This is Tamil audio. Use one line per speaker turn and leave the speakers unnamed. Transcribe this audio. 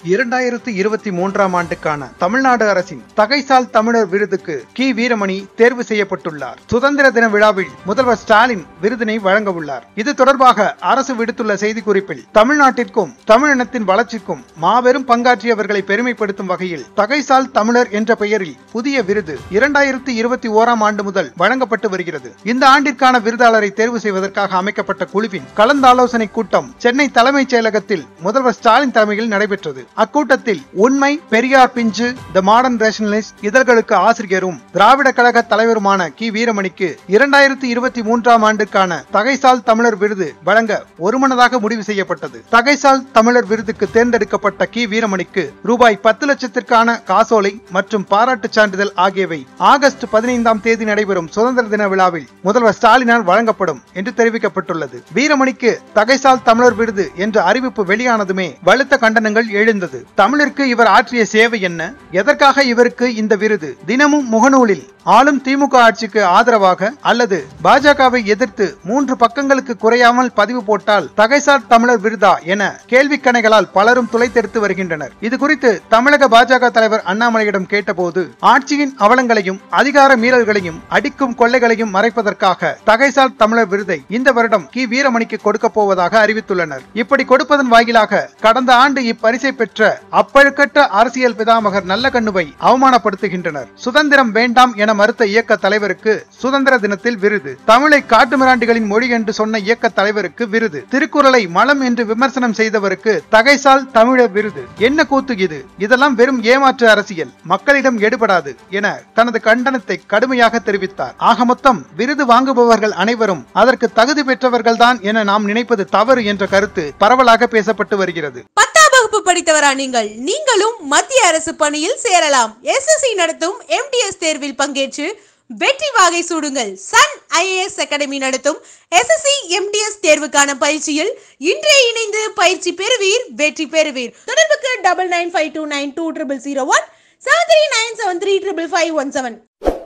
இரண்டாயிரத்து இருபத்தி மூன்றாம் ஆண்டுக்கான தமிழ்நாடு அரசின் தகைசால் தமிழர் விருதுக்கு கி வீரமணி தேர்வு செய்யப்பட்டுள்ளார் சுதந்திர தின விழாவில் முதல்வர் ஸ்டாலின் விருதினை வழங்க உள்ளார் இது தொடர்பாக அரசு விடுத்துள்ள செய்திக்குறிப்பில் தமிழ்நாட்டிற்கும் தமிழினத்தின் வளர்ச்சிக்கும் மாபெரும் பங்காற்றியவர்களை பெருமைப்படுத்தும் வகையில் தகைசால் தமிழர் என்ற பெயரில் புதிய விருது இரண்டாயிரத்து இருபத்தி ஓராம் ஆண்டு முதல் வழங்கப்பட்டு வருகிறது இந்த ஆண்டிற்கான விருதாளரை தேர்வு செய்வதற்காக அமைக்கப்பட்ட குழுவின் கலந்தாலோசனை கூட்டம் சென்னை தலைமைச் செயலகத்தில் முதல்வர் ஸ்டாலின் தலைமையில் நடைபெற்றது அக்கூட்டத்தில் உண்மை பெரியார் பிஞ்சு த மாடர்ன் ரேஷனலிஸ்ட் இதழ்களுக்கு ஆசிரியரும் திராவிட கழக தலைவருமான கி வீரமணிக்கு இரண்டாயிரத்தி இருபத்தி மூன்றாம் ஆண்டுக்கான தகைசால் தமிழர் விருது வழங்க ஒருமனதாக முடிவு செய்யப்பட்டது தகைசால் தமிழர் விருதுக்கு தேர்ந்தெடுக்கப்பட்ட கி வீரமணிக்கு ரூபாய் பத்து லட்சத்திற்கான காசோலை மற்றும் பாராட்டுச் சான்றிதழ் ஆகியவை ஆகஸ்ட் பதினைந்தாம் தேதி நடைபெறும் சுதந்திர தின விழாவில் முதல்வர் ஸ்டாலினால் வழங்கப்படும் என்று தெரிவிக்கப்பட்டுள்ளது வீரமணிக்கு தகைசால் தமிழர் விருது என்ற அறிவிப்பு வெளியானதுமே வலுத்த கண்டனங்கள் எழுந்தது தமிழிற்கு இவர் ஆற்றிய சேவை என்ன எதற்காக இவருக்கு இந்த விருது தினமும் முகநூலில் ஆளும் திமுக ஆட்சிக்கு ஆதரவாக அல்லது பாஜகவை எதிர்த்து மூன்று பக்கங்களுக்கு குறையாமல் பதிவு போட்டால் தகைசார் தமிழர் விருதா என கேள்விக்கணைகளால் பலரும் துளைத்தெடுத்து வருகின்றனர் இது குறித்து தமிழக பாஜக தலைவர் அண்ணாமலையிடம் கேட்டபோது ஆட்சியின் அவலங்களையும் அதிகார மீறல்களையும் அடிக்கும் கொள்ளைகளையும் மறைப்பதற்காக தகைசால் தமிழர் விருதை இந்த வருடம் கி வீரமணிக்கு கொடுக்க போவதாக அறிவித்துள்ளனர் இப்படி கொடுப்பதன் வாயிலாக கடந்த ஆண்டு இப்பரிசை பெற்ற அப்பழுக்கற்ற அரசியல் பிதாமகர் நல்லகண்ணுவை அவமானப்படுத்துகின்றனர் சுதந்திரம் வேண்டாம் என மறுத்த இயக்க தலைவருக்கு சுதந்திர தினத்தில் விருது தமிழை காட்டுமிராண்டிகளின் மொழி என்று சொன்ன இயக்க தலைவருக்கு விருது திருக்குறளை மலம் என்று விமர்சனம் செய்தவருக்கு தகைசால் தமிழர் விருது என்ன கூத்து இது இதெல்லாம் வெறும் ஏமாற்று அரசியல் மக்களிடம் எடுபடாது என தனது கண்டனத்தை கடுமையாக தெரிவித்தார் ஆக மொத்தம் விருது வாங்குபவர்கள் அனைவரும் அதற்கு தகுதி பெற்றவர்கள்தான் என நாம் நினைப்பது தவறு என்ற கருத்து பரவலாக பேசப்பட்டு வருகிறது
பத்தாம் வகுப்பு படித்தவரா நீங்கள் நீங்களும் மத்திய அரசு பணியில் சேரலாம் எஸ்எஸ்சி நடத்தும் எம்டிஎஸ் தேர்வில் பங்கேற்று வெற்றி வாகை சூடுங்கள் சன் ஐஏஎஸ் அகாடமி நடத்தும் எஸ்எஸ்சி எம்டிஎஸ் தேர்வுக்கான பயிற்சியில் இன்றே இணைந்து பயிற்சி பெறுவீர் வெற்றி பெறுவீர் தொடர்புக்கு double nine five two nine two triple zero one seven three nine seven three triple five one seven